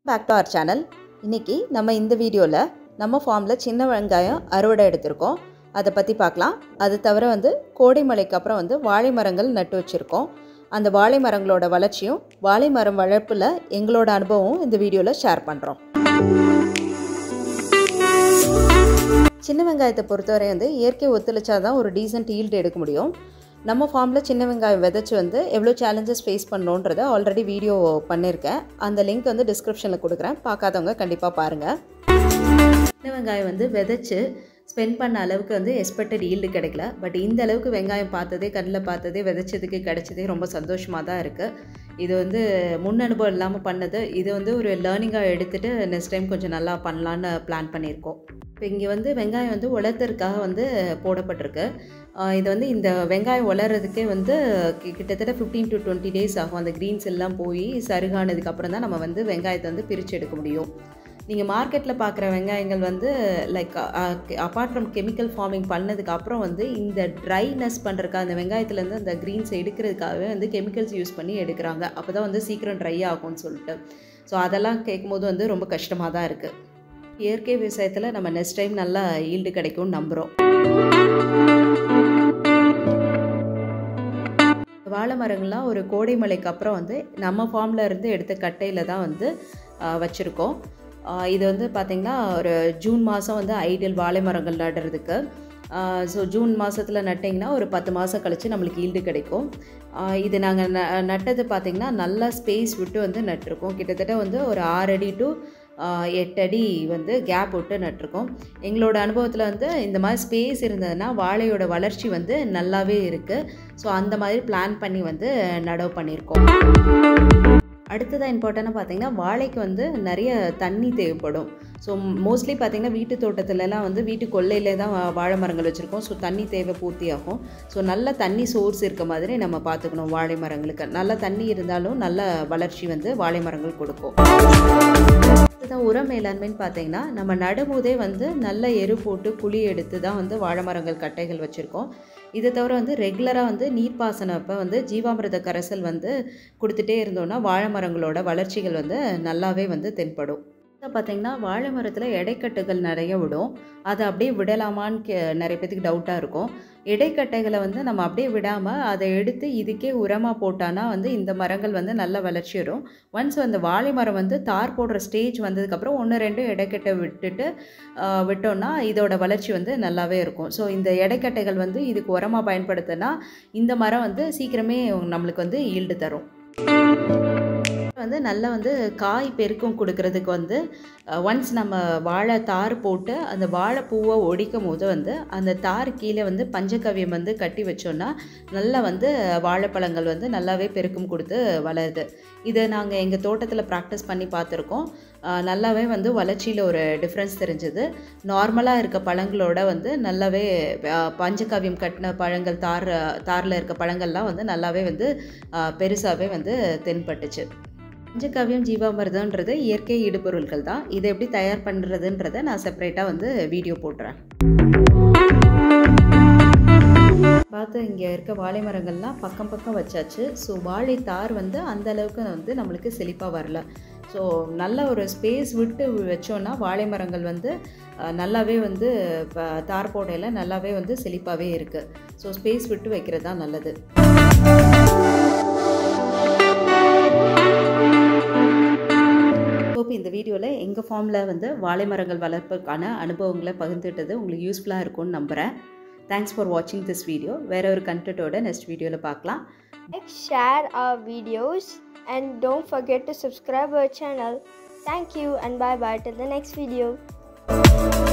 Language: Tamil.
பேக் டு அவர் சேனல் இன்றைக்கி நம்ம இந்த வீடியோவில் நம்ம ஃபார்மில் சின்ன வெங்காயம் அறுவடை எடுத்திருக்கோம் அதை பற்றி பார்க்கலாம் அது தவிர வந்து கோடை மழைக்கு அப்புறம் வந்து வாழை மரங்கள் நட்டு வச்சுருக்கோம் அந்த வாழை மரங்களோட வளர்ச்சியும் வாழை மரம் வளர்ப்பில் எங்களோட அனுபவம் இந்த வீடியோவில் ஷேர் பண்ணுறோம் சின்ன வெங்காயத்தை பொறுத்தவரை வந்து இயற்கை ஒத்துழைச்சா தான் ஒரு டீசென்ட் ஈல்டு எடுக்க முடியும் நம்ம ஃபார்மில் சின்ன வெங்காயம் விதைச்சி வந்து எவ்வளோ சேலஞ்சஸ் ஃபேஸ் பண்ணோன்றதை ஆல்ரெடி வீடியோ பண்ணியிருக்கேன் அந்த லிங்க் வந்து டிஸ்கிரிப்ஷனில் கொடுக்குறேன் பார்க்காதவங்க கண்டிப்பாக பாருங்கள் சின்ன வெங்காயம் வந்து விதைச்சு ஸ்பெண்ட் பண்ண அளவுக்கு வந்து எக்ஸ்பெக்டட் ஈல்டு கிடைக்கல பட் இந்த அளவுக்கு வெங்காயம் பார்த்ததே கண்ணில் பார்த்ததே விதைச்சதுக்கு கிடைச்சதே ரொம்ப சந்தோஷமாக தான் இருக்குது இது வந்து முன் அனுபவம் இல்லாமல் பண்ணது இது வந்து ஒரு லேர்னிங்காக எடுத்துகிட்டு நெக்ஸ்ட் டைம் கொஞ்சம் நல்லா பண்ணலான்னு பிளான் பண்ணியிருக்கோம் இப்போ இங்கே வந்து வெங்காயம் வந்து உலர்த்தறதுக்காக வந்து போடப்பட்டிருக்கு இது வந்து இந்த வெங்காயம் வளர்கிறதுக்கே வந்து கிட்டத்தட்ட ஃபிஃப்டீன் டு டுவெண்ட்டி டேஸ் ஆகும் அந்த க்ரீன்ஸ் எல்லாம் போய் சருகானதுக்கப்புறம் தான் நம்ம வந்து வெங்காயத்தை வந்து பிரித்து எடுக்க முடியும் நீங்கள் மார்க்கெட்டில் பார்க்குற வெங்காயங்கள் வந்து like apart from chemical farming பண்ணதுக்கு அப்புறம் வந்து இந்த ட்ரைனஸ் பண்ணுறதுக்காக அந்த வெங்காயத்துலேருந்து அந்த க்ரீன்ஸ் எடுக்கிறதுக்காகவே வந்து கெமிக்கல்ஸ் யூஸ் பண்ணி எடுக்கிறாங்க அப்போ தான் வந்து சீக்கிரம் ட்ரை ஆகும்னு சொல்லிட்டு ஸோ அதெல்லாம் கேட்கும்போது வந்து ரொம்ப கஷ்டமாக தான் இருக்குது இயற்கை விவசாயத்தில் நம்ம நெக்ஸ்ட் டைம் நல்லா ஈல்டு கிடைக்கும்னு நம்புகிறோம் வாழை மரங்கள்லாம் ஒரு கோடை மழைக்கு அப்புறம் வந்து நம்ம ஃபார்மில் இருந்து எடுத்த கட்டையில் தான் வந்து வச்சுருக்கோம் இது வந்து பார்த்திங்கன்னா ஒரு ஜூன் மாதம் வந்து ஐடியல் வாழை மரங்கள் நடுறதுக்கு ஸோ ஜூன் மாதத்தில் நட்டிங்கன்னா ஒரு பத்து மாதம் கழித்து நம்மளுக்கு ஈல்டு கிடைக்கும் இது நாங்கள் ந நட்டது பார்த்திங்கன்னா நல்லா ஸ்பேஸ் விட்டு வந்து நட்டிருக்கோம் கிட்டத்தட்ட வந்து ஒரு ஆறு அடி டு எட்டு அடி வந்து கேப் விட்டு நட்டிருக்கோம் எங்களோட அனுபவத்தில் வந்து இந்த மாதிரி ஸ்பேஸ் இருந்ததுன்னா வாழையோட வளர்ச்சி வந்து நல்லாவே இருக்குது ஸோ அந்த மாதிரி பிளான் பண்ணி வந்து நடவு பண்ணியிருக்கோம் அடுத்ததாக இம்பார்ட்டண்ட்டாக பார்த்தீங்கன்னா வாழைக்கு வந்து நிறைய தண்ணி தேவைப்படும் ஸோ மோஸ்ட்லி பார்த்திங்கன்னா வீட்டு தோட்டத்துலலாம் வந்து வீட்டு கொல்லையிலே தான் வாழை மரங்கள் வச்சுருக்கோம் ஸோ தண்ணி தேவை பூர்த்தி ஆகும் ஸோ நல்ல தண்ணி சோர்ஸ் இருக்க மாதிரி நம்ம பார்த்துக்கணும் வாழை மரங்களுக்கு நல்ல தண்ணி இருந்தாலும் நல்ல வளர்ச்சி வந்து வாழை மரங்கள் கொடுக்கும் அடுத்ததான் உர மேலாண்மைன்னு பார்த்தீங்கன்னா நம்ம நடும்போதே வந்து நல்ல எரு போட்டு குழி எடுத்து தான் வந்து வாழை மரங்கள் கட்டைகள் வச்சுருக்கோம் இதை தவிர வந்து ரெகுலராக வந்து நீர்ப்பாசனம் அப்போ வந்து ஜீவாமிரத கரைசல் வந்து கொடுத்துட்டே இருந்தோன்னா வாழை மரங்களோட வளர்ச்சிகள் வந்து நல்லாவே வந்து தென்படும் பார்த்திங்கன்னா வாழை மரத்தில் இடைக்கட்டுகள் நிறைய விடும் அதை அப்படியே விடலாமான்னு கே நிறைய பேத்துக்கு டவுட்டாக இருக்கும் இடைக்கட்டைகளை வந்து நம்ம அப்படியே விடாமல் அதை எடுத்து இதுக்கே உரமாக போட்டானா வந்து இந்த மரங்கள் வந்து நல்ல வளர்ச்சி வரும் ஒன்ஸ் அந்த வாழை மரம் வந்து தார் போடுற ஸ்டேஜ் வந்ததுக்கப்புறம் ஒன்று ரெண்டும் இடைக்கட்டை விட்டுட்டு விட்டோன்னா இதோட வளர்ச்சி வந்து நல்லாவே இருக்கும் ஸோ இந்த இடைக்கட்டைகள் வந்து இதுக்கு உரமாக பயன்படுத்தினா இந்த மரம் வந்து சீக்கிரமே நம்மளுக்கு வந்து ஈல்டு தரும் வந்து நல்லா வந்து காய் பெருக்கம் கொடுக்கறதுக்கு வந்து ஒன்ஸ் நம்ம வாழை தார் போட்டு அந்த வாழைப்பூவை ஒடிக்கும் போது வந்து அந்த தார் கீழே வந்து பஞ்சகவியம் வந்து கட்டி வச்சோன்னா நல்லா வந்து வாழைப்பழங்கள் வந்து நல்லாவே பெருக்கம் கொடுத்து வளருது இதை நாங்கள் எங்கள் தோட்டத்தில் ப்ராக்டிஸ் பண்ணி பார்த்துருக்கோம் நல்லாவே வந்து வளர்ச்சியில் ஒரு டிஃப்ரென்ஸ் தெரிஞ்சது நார்மலாக இருக்க பழங்களோட வந்து நல்லாவே பஞ்சகாவியம் கட்டின பழங்கள் தார் தாரில் இருக்க பழங்கள்லாம் வந்து நல்லாவே வந்து பெருசாகவே வந்து தென்பட்டுச்சு பஞ்சகாவியம் ஜீவாமிர்தன்றது இயற்கை இடுபொருள்கள் தான் இதை எப்படி தயார் பண்ணுறதுன்றதை நான் செப்பரேட்டாக வந்து வீடியோ போடுறேன் பார்த்து இங்கே இருக்க வாழை மரங்கள்லாம் பக்கம் பக்கம் வச்சாச்சு ஸோ வாழை தார் வந்து அந்த அளவுக்கு வந்து நம்மளுக்கு செழிப்பாக வரல ஸோ நல்ல ஒரு ஸ்பேஸ் விட்டு வச்சோன்னா வாழை மரங்கள் வந்து நல்லாவே வந்து தார் போடையில் நல்லாவே வந்து செழிப்பாகவே இருக்குது ஸோ ஸ்பேஸ் விட்டு வைக்கிறது தான் நல்லது ஹோப் இந்த வீடியோவில் எங்கள் ஃபார்மில் வந்து வாழை மரங்கள் வளர்ப்புக்கான அனுபவங்களை பகிர்ந்துட்டது உங்களுக்கு யூஸ்ஃபுல்லாக இருக்கும்னு நம்புகிறேன் தேங்க்ஸ் ஃபார் வாட்சிங் திஸ் வீடியோ வேற ஒரு கண்டென்ட்டோட நெக்ஸ்ட் வீடியோவில் பார்க்கலாம் Like, share our videos and don't forget to subscribe our channel. Thank you and bye bye till the next video.